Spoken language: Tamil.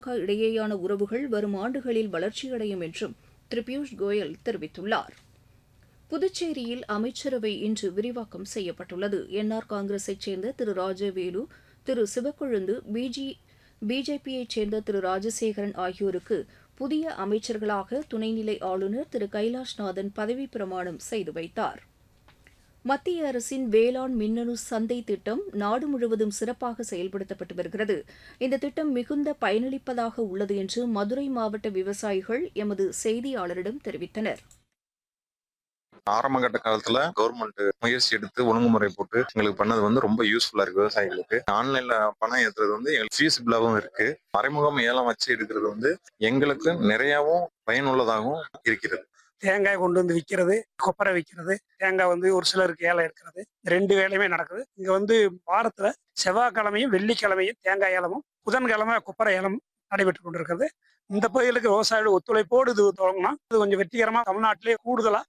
இடையேயான உறவுகள் வரும் ஆண்டுகளில் வளர்ச்சியடையும் என்றும் திரு பியூஷ் கோயல் தெரிவித்துள்ளார் புதுச்சேரியில் அமைச்சரவை இன்று விரிவாக்கம் செய்யப்பட்டுள்ளது என்ஆர் காங்கிரஸைச் சேர்ந்த திரு ராஜவேலு திரு சிவக்கொழுந்து பிஜி பிஜேபியைச் சேர்ந்த திரு ராஜசேகரன் ஆகியோருக்கு புதிய அமைச்சர்களாக துணைநிலை ஆளுநர் திரு கைலாஷ்நாதன் பதவிப் பிரமாணம் செய்து வைத்தார் மத்திய அரசின் வேளாண் மின்னணு சந்தை திட்டம் நாடு முழுவதும் சிறப்பாக செயல்படுத்தப்பட்டு வருகிறது இந்த திட்டம் மிகுந்த பயனளிப்பதாக உள்ளது என்று மதுரை மாவட்ட விவசாயிகள் எமது செய்தியாளரிடம் தெரிவித்தனர் ஆரம்பகட்ட காலத்துல கவர்மெண்ட் முயற்சி எடுத்து ஒழுங்குமுறை போட்டு எங்களுக்கு பண்ணது வந்து ரொம்ப யூஸ்ஃபுல்லா இருக்கு விவசாயிகளுக்கு ஆன்லைன்ல பணம் ஏத்துறது வந்து எங்களுக்கு ஃபீஸிபிளாகவும் இருக்கு மறைமுகம் ஏலம் வச்சு எடுக்கிறது வந்து எங்களுக்கு நிறையவும் பயனுள்ளதாகவும் இருக்கிறது தேங்காய் கொண்டு வந்து விற்கிறது கொப்பரை விற்கிறது தேங்காய் வந்து ஒரு சிலருக்கு ஏலம் எடுக்கிறது ரெண்டு வேலையுமே நடக்குது இங்க வந்து வாரத்துல செவ்வாய்க்கிழமையும் வெள்ளிக்கிழமையும் தேங்காய் ஏலமும் புதன்கிழமை கொப்பரை ஏலம் நடைபெற்று கொண்டிருக்கிறது இந்த பகுதிகளுக்கு விவசாயிகள் ஒத்துழைப்போடு இது தொடங்கினா இது கொஞ்சம் வெற்றிகரமா தமிழ்நாட்டிலே கூடுதலா